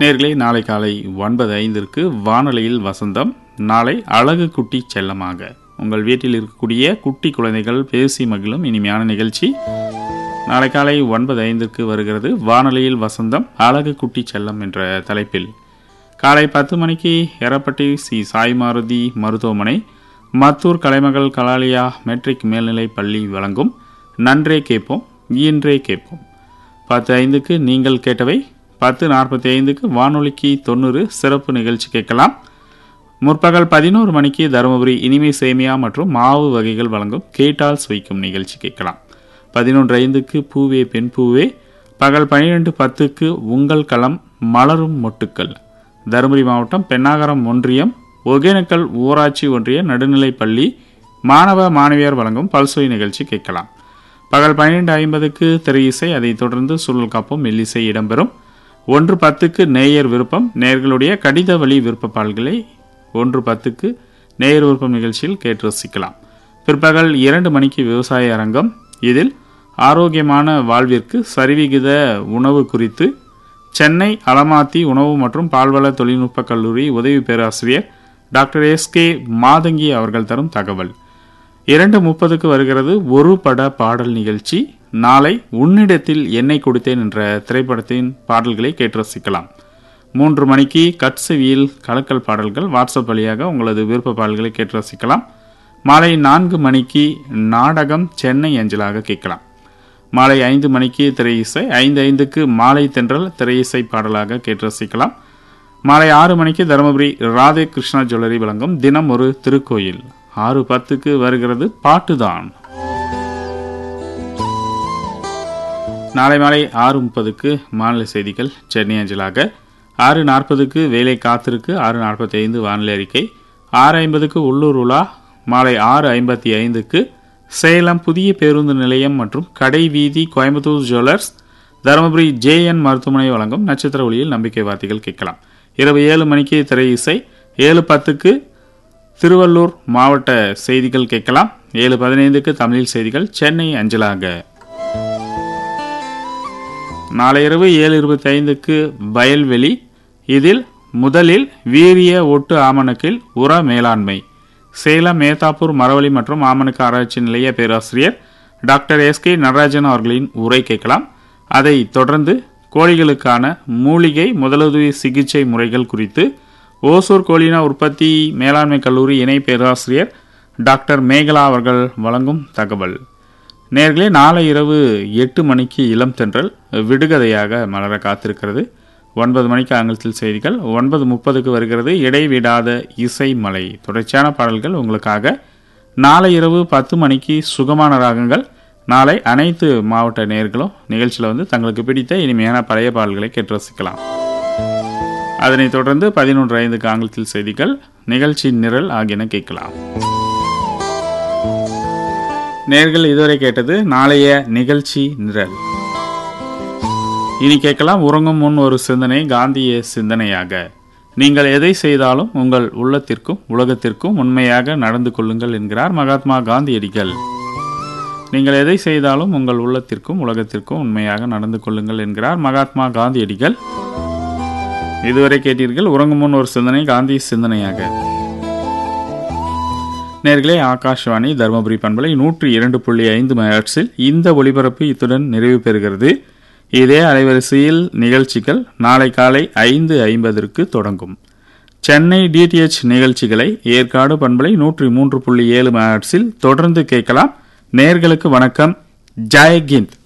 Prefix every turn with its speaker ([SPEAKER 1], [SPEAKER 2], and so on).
[SPEAKER 1] நேர்களே நாளை காலை ஒன்பது ஐந்திற்கு வானொலியில் வசந்தம் நாளை அழகு குட்டி செல்லமாக உங்கள் வீட்டில் இருக்கக்கூடிய குட்டி குழந்தைகள் பேசி மகிழும் இனிமையான நிகழ்ச்சி நாளை காலை ஒன்பது ஐந்திற்கு வருகிறது வானொலியில் வசந்தம் அழகு குட்டி செல்லம் என்ற தலைப்பில் காலை பத்து மணிக்கு எரப்பட்டி சி சாய் மாருதி மருத்துவமனை மத்தூர் கலைமகள் கலாலியா மெட்ரிக் மேல்நிலைப் பள்ளி வழங்கும் நன்றே கேட்போம் இன்றே கேட்போம் பத்து ஐந்துக்கு நீங்கள் கேட்டவை பத்து நாற்பத்தி ஐந்துக்கு வானொலிக்கு தொண்ணூறு சிறப்பு நிகழ்ச்சி கேட்கலாம் முற்பகல் பதினோரு மணிக்கு தருமபுரி இனிமை சேமியா மற்றும் மாவு வகைகள் வழங்கும் கேட்டால் சுவைக்கும் நிகழ்ச்சி கேட்கலாம் பதினொன்று ஐந்துக்கு பூவே பெண் பூவே பகல் பன்னிரெண்டு பத்துக்கு உங்கள் களம் மலரும் மொட்டுக்கள் தருமபுரி மாவட்டம் பெண்ணாகரம் ஒன்றியம் ஒகேனக்கல் ஊராட்சி ஒன்றிய நடுநிலைப் பள்ளி மாணவ மாணவியர் வழங்கும் பல்சுவை நிகழ்ச்சி கேட்கலாம் பகல் பன்னிரெண்டு ஐம்பதுக்கு திரை இசை அதைத் தொடர்ந்து சுழல் காப்பும் மெல்லிசை இடம்பெறும் ஒன்று பத்துக்கு நேயர் விருப்பம் நேயர்களுடைய கடித வழி விருப்ப பால்களை ஒன்று பத்துக்கு நேயர் விருப்பம் நிகழ்ச்சியில் கேட்டு ரசிக்கலாம் பிற்பகல் இரண்டு மணிக்கு விவசாய அரங்கம் இதில் ஆரோக்கியமான வாழ்விற்கு சரிவிகித உணவு குறித்து சென்னை அலமாத்தி உணவு மற்றும் பால்வள தொழில்நுட்ப கல்லூரி உதவி பேராசிரியர் டாக்டர் எஸ் கே மாதங்கி அவர்கள் தரும் தகவல் இரண்டு முப்பதுக்கு வருகிறது ஒரு பட பாடல் நிகழ்ச்சி நாளை உன்னிடத்தில் என்னை கொடுத்தேன் என்ற திரைப்படத்தின் பாடல்களை கேட்டு ரசிக்கலாம் மூன்று மணிக்கு கட்சவியில் கலக்கல் பாடல்கள் வாட்ஸ்அப் வழியாக உங்களது விருப்ப பாடல்களை கேட்டு ரசிக்கலாம் மாலை நான்கு மணிக்கு நாடகம் சென்னை அஞ்சலாக கேட்கலாம் மாலை ஐந்து மணிக்கு திரை இசை ஐந்து ஐந்துக்கு மாலை தென்றல் திரை இசை பாடலாக கேட்டு ரசிக்கலாம் மாலை ஆறு மணிக்கு தருமபுரி ராதே கிருஷ்ணா ஜுவல்லரி வழங்கும் தினம் ஒரு திருக்கோயில் ஆறு பத்துக்கு வருகிறது பாட்டுதான் நாளை மாலை ஆறு முப்பதுக்கு மாநில செய்திகள் சென்னை அஞ்சலாக ஆறு நாற்பதுக்கு வேலை காத்திருக்கு ஆறு நாற்பத்தி ஐந்து வானிலை அறிக்கை ஆறு ஐம்பதுக்கு உள்ளூர் உலா மாலை ஆறு ஐம்பத்தி ஐந்துக்கு சேலம் புதிய பேருந்து நிலையம் மற்றும் கடை வீதி கோயம்புத்தூர் ஜுவல்லர்ஸ் தருமபுரி ஜேஎன் மருத்துவமனை வழங்கும் நட்சத்திர ஒளியில் நம்பிக்கை வார்த்தைகள் கேட்கலாம் இரவு ஏழு மணிக்கு திரை இசை ஏழு பத்துக்கு திருவள்ளூர் மாவட்ட செய்திகள் கேட்கலாம் ஏழு பதினைந்துக்கு தமிழில் செய்திகள் சென்னை அஞ்சலாக நாளை இரவு ஏழு இருபத்தி ஐந்துக்கு வயல்வெளி இதில் முதலில் வீரிய ஒட்டு ஆமணக்கில் உர மேலாண்மை சேலம் மேத்தாப்பூர் மரவழி மற்றும் ஆமணக்கு ஆராய்ச்சி நிலைய பேராசிரியர் டாக்டர் எஸ் கே நடராஜன் அவர்களின் உரை கேட்கலாம் அதை தொடர்ந்து கோழிகளுக்கான மூலிகை முதலுதவி சிகிச்சை முறைகள் குறித்து ஓசூர் கோழின உற்பத்தி மேலாண்மை கல்லூரி இணை பேராசிரியர் டாக்டர் மேகலா அவர்கள் வழங்கும் தகவல் நேர்களே நாளை இரவு எட்டு மணிக்கு இளம் தென்றல் விடுகதையாக மலர காத்திருக்கிறது ஒன்பது மணிக்கு ஆங்கிலத்தில் செய்திகள் ஒன்பது முப்பதுக்கு வருகிறது இடைவிடாத இசை மலை தொடர்ச்சியான பாடல்கள் உங்களுக்காக நாளை இரவு பத்து மணிக்கு சுகமான ராகங்கள் நாளை அனைத்து மாவட்ட நேர்களும் நிகழ்ச்சியில் வந்து தங்களுக்கு பிடித்த இனிமையான பழைய பாடல்களை கேட்டு ரசிக்கலாம் அதனைத் தொடர்ந்து பதினொன்று ஐந்துக்கு ஆங்கிலத்தில் செய்திகள் நிகழ்ச்சி நிரல் ஆகியன கேட்கலாம் நேர்கள் இதுவரை கேட்டது நாளைய நிகழ்ச்சி நிரல் இனி கேட்கலாம் உறங்கும் முன் ஒரு சிந்தனை காந்திய சிந்தனையாக நீங்கள் எதை செய்தாலும் உங்கள் உள்ளத்திற்கும் உலகத்திற்கும் உண்மையாக நடந்து கொள்ளுங்கள் என்கிறார் மகாத்மா காந்தியடிகள் நீங்கள் எதை செய்தாலும் உங்கள் உள்ளத்திற்கும் உலகத்திற்கும் உண்மையாக நடந்து கொள்ளுங்கள் என்கிறார் மகாத்மா காந்தியடிகள் இதுவரை கேட்டீர்கள் உறங்கும் முன் ஒரு சிந்தனை காந்திய சிந்தனையாக நேர்களே ஆகாஷ்வாணி தருமபுரி பண்பலை நூற்றி இரண்டு புள்ளி ஐந்து மெகாட்ஸில் இந்த ஒளிபரப்பு இத்துடன் நிறைவு பெறுகிறது இதே அலைவரிசையில் நிகழ்ச்சிகள் நாளை காலை ஐந்து ஐம்பதற்கு தொடங்கும் சென்னை டிடிஎச் நிகழ்ச்சிகளை ஏற்காடு பண்பலை நூற்றி மூன்று புள்ளி ஏழு மெகாட்ஸில் தொடர்ந்து கேட்கலாம் நேர்களுக்கு வணக்கம் ஜெய்கிந்த்